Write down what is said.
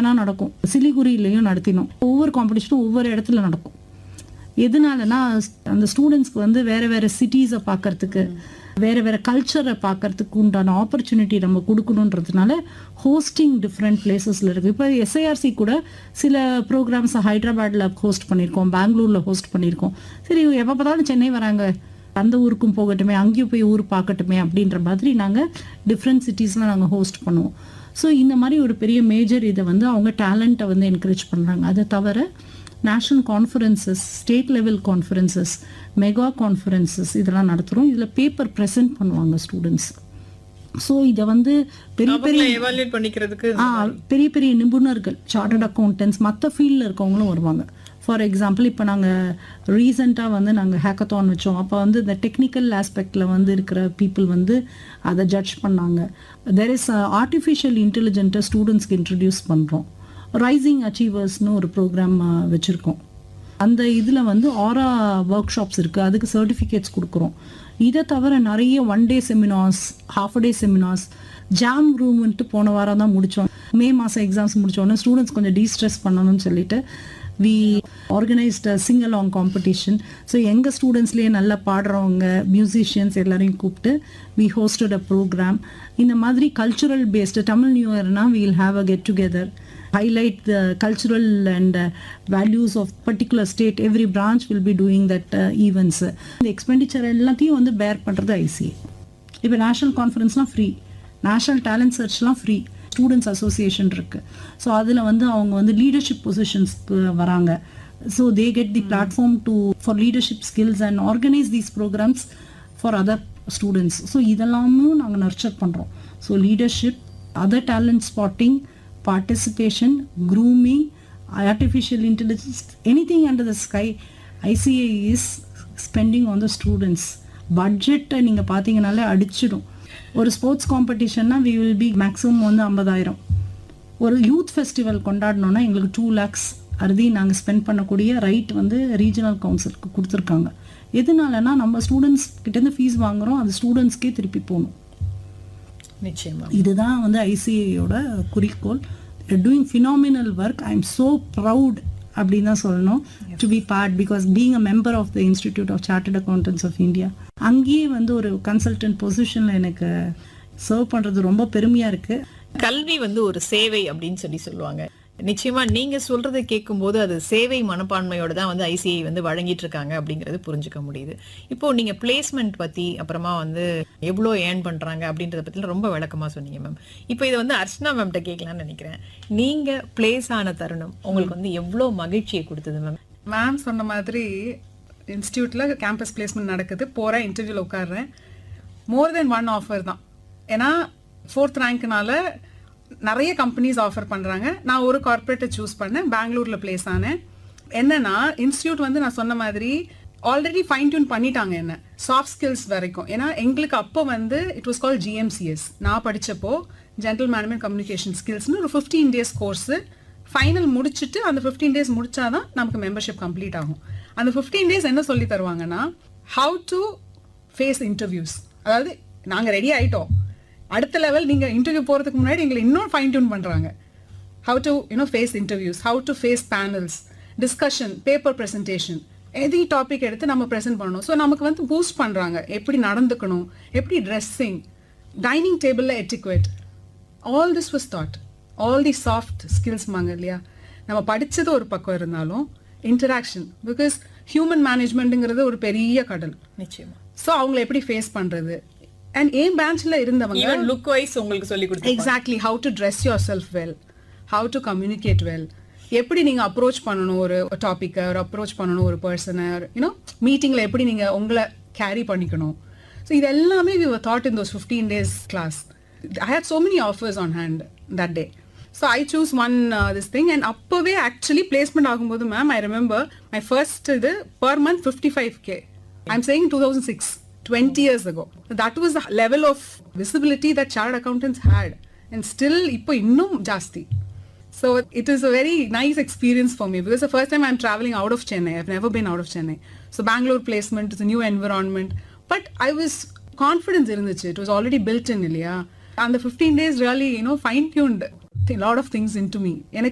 வேணா நடக்கும் சிலிகுரியிலையும் நடத்தினோம் ஒவ்வொரு காம்படிஷனும் ஒவ்வொரு இடத்துல நடக்கும் எதனாலனா அந்த ஸ்டூடெண்ட்ஸ்க்கு வந்து வேற வேற சிட்டிஸை பார்க்கறதுக்கு வேற வேற கல்ச்சரை பார்க்கறதுக்கு உண்டான ஆப்பர்ச்சுனிட்டி நம்ம கொடுக்கணுன்றதுனால ஹோஸ்டிங் டிஃப்ரெண்ட் பிளேசஸ்ல இருக்கு இப்போ எஸ்ஐஆர்சி கூட சில ப்ரோக்ராம்ஸ் ஹைதராபாத்ல ஹோஸ்ட் பண்ணியிருக்கோம் பெங்களூர்ல ஹோஸ்ட் பண்ணியிருக்கோம் சரி எப்போ பார்த்தாலும் சென்னை வராங்க அந்த ஊருக்கும் போகட்டுமே அங்கேயும் போய் ஊர் பார்க்கட்டுமே அப்படின்ற மாதிரி நாங்கள் டிஃப்ரெண்ட் சிட்டிஸில் நாங்கள் ஹோஸ்ட் பண்ணுவோம் ஸோ இந்த மாதிரி ஒரு பெரிய மேஜர் இதை வந்து அவங்க டேலண்ட்டை வந்து என்கரேஜ் பண்ணுறாங்க அதை தவிர national conferences state level conferences mega conferences இதெல்லாம் நடத்துகிறோம் இதில் பேப்பர் ப்ரெசென்ட் பண்ணுவாங்க ஸ்டூடெண்ட்ஸ் ஸோ இதை வந்து பெரிய பெரிய அவங்கள எவாலுவேட் பண்ணிக்கிறதுக்கு ஆ பெரிய பெரிய நிபுணர்கள் சார்ட்டர்ட் அக்கௌண்டன்ஸ் மற்ற ஃபீல்டில் இருக்கவங்களும் வருவாங்க ஃபார் எக்ஸாம்பிள் இப்போ நாங்கள் ரீசெண்டாக வந்து நாங்கள் ஹேக்கத்தான் வச்சோம் அப்போ வந்து இந்த டெக்னிக்கல் ஆஸ்பெக்டில் வந்து இருக்கிற பீப்புள் வந்து அதை ஜட்ஜ் பண்ணாங்க தெர் இஸ் ஆர்டிஃபிஷியல் இன்டெலிஜென்ட்டை ஸ்டூடெண்ட்ஸ்க்கு இன்ட்ரடியூஸ் பண்ணுறோம் ரைசிங் அச்சீவர்ஸ்னு ஒரு ப்ரோக்ராம் வச்சுருக்கோம் அந்த இதில் வந்து ஆரா ஒர்க் ஷாப்ஸ் இருக்குது அதுக்கு சர்டிஃபிகேட்ஸ் கொடுக்குறோம் இதை தவிர நிறைய one day seminars half day seminars jam ரூம்ன்ட்டு போன வாரம் தான் முடித்தோம் மே மாதம் எக்ஸாம்ஸ் முடித்தோன்னே ஸ்டூடெண்ட்ஸ் கொஞ்சம் டீஸ்ட்ரெஸ் பண்ணணும்னு சொல்லிட்டு வி ஆர்கனைஸ்ட் சிங்கல் ஆங் காம்படிஷன் ஸோ எங்கள் ஸ்டூடெண்ட்ஸ்லேயே நல்லா பாடுறவங்க மியூசிஷியன்ஸ் எல்லாரையும் கூப்பிட்டு வி ஹோஸ்டட் அ ப்ரோக்ராம் இந்த மாதிரி கல்ச்சுரல் பேஸ்டு தமிழ் நியூ இயர்னா we'll have a get together highlight the cultural and uh, values of particular state every branch will be doing that uh, events இந்த expenditure எல்லாத்தையும் வந்து bear பண்ணுறது ICA இப்போ national கான்ஃபரன்ஸ்லாம் free national talent சர்ச்லாம் free students association இருக்கு so அதில் வந்து அவங்க வந்து லீடர்ஷிப் பொசிஷன்ஸ்க்கு வராங்க so they get the platform to for leadership skills and organise these programmes for other students so இதெல்லாமும் நாங்கள் நர்ச்சர் பண்ணுறோம் so leadership other talent spotting participation, grooming, artificial intelligence, anything under the sky, ICA is spending on the students. பட்ஜெட்டை நீங்கள் பார்த்தீங்கனாலே அடிச்சிடும் ஒரு sports காம்படிஷன்னா we will be maximum வந்து ஐம்பதாயிரம் ஒரு யூத் ஃபெஸ்டிவல் கொண்டாடணும்னா எங்களுக்கு டூ லேக்ஸ் அறுதி நாங்கள் ஸ்பெண்ட் பண்ணக்கூடிய ரைட் வந்து ரீஜனல் கவுன்சிலுக்கு கொடுத்துருக்காங்க எதனாலனா நம்ம ஸ்டூடெண்ட்ஸ் கிட்டேருந்து ஃபீஸ் வாங்குறோம் அது ஸ்டூடெண்ட்ஸ்க்கே திருப்பி போகணும் நிச்சயமா இதுதான் வந்து ஐசிஐயோட குறிக்கோள் doing phenomenal work I am so proud அப்படின்னு தான் சொல்லணும் to be part because being a member of the institute of chartered accountants of India அங்கேயே வந்து ஒரு கன்சல்டன்ட் பொசிஷனில் எனக்கு சர்வ் பண்ணுறது ரொம்ப பெருமையாக இருக்குது கல்வி வந்து ஒரு சேவை அப்படின்னு சொல்லி சொல்லுவாங்க நிச்சயமா நீங்க சொல்றதை கேட்கும்போது அது சேவை மனப்பான்மையோட தான் வந்து ஐசிஐ வந்து வழங்கிட்டு இருக்காங்க அப்படிங்கறது புரிஞ்சுக்க முடியுது இப்போ நீங்க பிளேஸ்மெண்ட் பத்தி அப்புறமா வந்து எவ்வளோ ஏர்ன் பண்றாங்க அப்படின்றத பத்தி ரொம்ப விளக்கமா சொன்னீங்க மேம் இப்போ இதை வந்து அர்ச்சனா மேம்கிட்ட கேட்கலாம்னு நினைக்கிறேன் நீங்க பிளேஸ் ஆன தருணம் உங்களுக்கு வந்து எவ்வளோ மகிழ்ச்சியை கொடுத்தது மேம் மேம் சொன்ன மாதிரி இன்ஸ்டியூட்டில் கேம்பஸ் பிளேஸ்மெண்ட் நடக்குது போகிறேன் இன்டர்வியூவில் உட்காடுறேன் மோர் தென் ஒன் ஆஃபர் தான் ஏன்னா ஃபோர்த் ரேங்க்னால நிறைய கம்பெனிஸ் ஆஃபர் பண்ணுறாங்க நான் ஒரு கார்ப்பரேட்டை சூஸ் பண்ணேன் பெங்களூரில் பிளேஸ் ஆனேன் என்னன்னா இன்ஸ்டியூட் வந்து நான் சொன்ன மாதிரி ஆல்ரெடி ஃபைன் டியூன் பண்ணிட்டாங்க என்ன சாஃப்ட் ஸ்கில்ஸ் வரைக்கும் ஏன்னா எங்களுக்கு அப்போ வந்து இட் வாஸ் கால் ஜிஎம்சிஎஸ் நான் படித்தப்போ ஜென்ரல் மேனேஜ்மெண்ட் கம்யூனிகேஷன் ஸ்கில்ஸ்னு ஒரு ஃபிஃப்டீன் டேஸ் கோர்ஸு ஃபைனல் முடிச்சுட்டு அந்த ஃபிஃப்டீன் டேஸ் முடிச்சாதான் நமக்கு மெம்பர்ஷிப் கம்ப்ளீட் ஆகும் அந்த ஃபிஃப்டீன் டேஸ் என்ன சொல்லி தருவாங்கன்னா ஹவு டு ஃபேஸ் இன்டர்வியூஸ் அதாவது நாங்கள் ரெடி ஆயிட்டோம் அடுத்த லெவல் நீங்கள் இன்டர்வியூ போகிறதுக்கு முன்னாடி எங்களை இன்னும் ஃபைன் டியூன் பண்ணுறாங்க how to you know face interviews how to face panels discussion paper presentation எதி டாபிக் எடுத்து நம்ம ப்ரெசென்ட் பண்ணணும் ஸோ நமக்கு வந்து பூஸ்ட் பண்ணுறாங்க எப்படி நடந்துக்கணும் எப்படி ட்ரெஸ்ஸிங் டைனிங் டேபிளில் etiquette all this was taught all the soft skills மாங்க இல்லையா நம்ம படித்தது ஒரு பக்கம் இருந்தாலும் இன்டராக்ஷன் பிகாஸ் ஹியூமன் மேனேஜ்மெண்ட்டுங்கிறது ஒரு பெரிய கடல் நிச்சயமா ஸோ அவங்கள எப்படி ஃபேஸ் பண்ணுறது அண்ட் ஏன் பேன்ச்சில் இருந்தவங்க ஈவன் லுக் வைஸ் உங்களுக்கு சொல்லி கொடுத்து exactly how to dress yourself well how to communicate well எப்படி நீங்கள் அப்ரோச் பண்ணணும் ஒரு டாப்பிக்கை ஒரு அப்ரோச் பண்ணணும் ஒரு பர்சனை யூனோ மீட்டிங்கில் எப்படி நீங்கள் உங்களை கேரி பண்ணிக்கணும் ஸோ இது எல்லாமே we thought in those fifteen days class I had so many offers on hand that day so I choose one this thing and அப்போவே ஆக்சுவலி பிளேஸ்மெண்ட் ஆகும்போது ma'am I remember my first இது per month fifty five K I am saying two thousand six 20 years ago. That was the level of visibility that chartered accountants had. And still, இப்போ இன்னும் ஜாஸ்தி So it is a very nice experience for me because the first time I'm traveling out of Chennai. I've never been out of Chennai. So Bangalore placement is a new environment. But I was confidence இருந்துச்சு. It was already built in இல்லையா? And the 15 days really, you know, fine-tuned a lot of things into me. எனக்கு